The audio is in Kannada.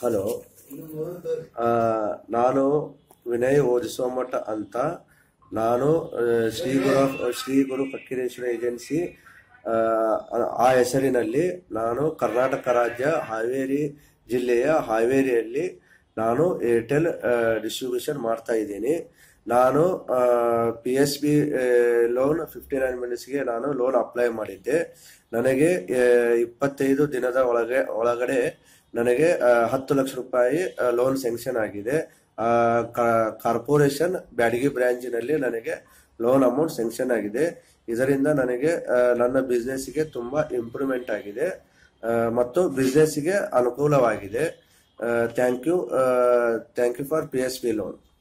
ಹಲೋ ಆ, ನಾನು ವಿನಯ್ ಓದಿಸೋಮಠ ಅಂತ ನಾನು ಆ, ಶ್ರೀ ಗುರು ಶ್ರೀ ಗುರು ಫಕ್ಕೀರೇಶ್ವರ ಏಜೆನ್ಸಿ ಆ, ಆ ಹೆಸರಿನಲ್ಲಿ ನಾನು ಕರ್ನಾಟಕ ರಾಜ್ಯ ಹಾವೇರಿ ಜಿಲ್ಲೆಯ ಹಾವೇರಿಯಲ್ಲಿ ನಾನು ಏರ್ಟೆಲ್ ಡಿಸ್ಟ್ರಿಬ್ಯೂಷನ್ ಮಾಡ್ತಾ ಇದ್ದೀನಿ ನಾನು P S B loan fifty nine ಮಿನಿಟ್ಸ್ಗೆ ನಾನು ಲೋನ್ ಅಪ್ಲೈ ಮಾಡಿದ್ದೆ ನನಗೆ ಆ, ಇಪ್ಪತ್ತೈದು ದಿನದ ಒಳಗೆ ಒಳಗಡೆ ನನಗೆ ಆ, ಹತ್ತು ಲಕ್ಷ ರೂಪಾಯಿ ಲೋನ್ ಸ್ಯಾಂಕ್ಷನ್ ಆಗಿದೆ ಆ, ಕಾ- ಕಾರ್ಪೊರೇಷನ್ ಬ್ಯಾಡಗಿ ಬ್ರಾಂಚಿನಲ್ಲಿ ನನಗೆ ಲೋನ್ ಅಮೌಂಟ್ ಸ್ಯಾಂಕ್ಷನ್ ಆಗಿದೆ ಇದರಿಂದ ನನಗೆ ಆ, ನನ್ನ ಬಿಸ್ನೆಸ್ಗೆ ತುಂಬಾ ಇಂಪ್ರೂವ್ಮೆಂಟ್ ಆಗಿದೆ ಆ, ಮತ್ತು ಬಿಸ್ನೆಸ್ಗೆ ಅನುಕೂಲವಾಗಿದೆ thank you thank you for P S P loan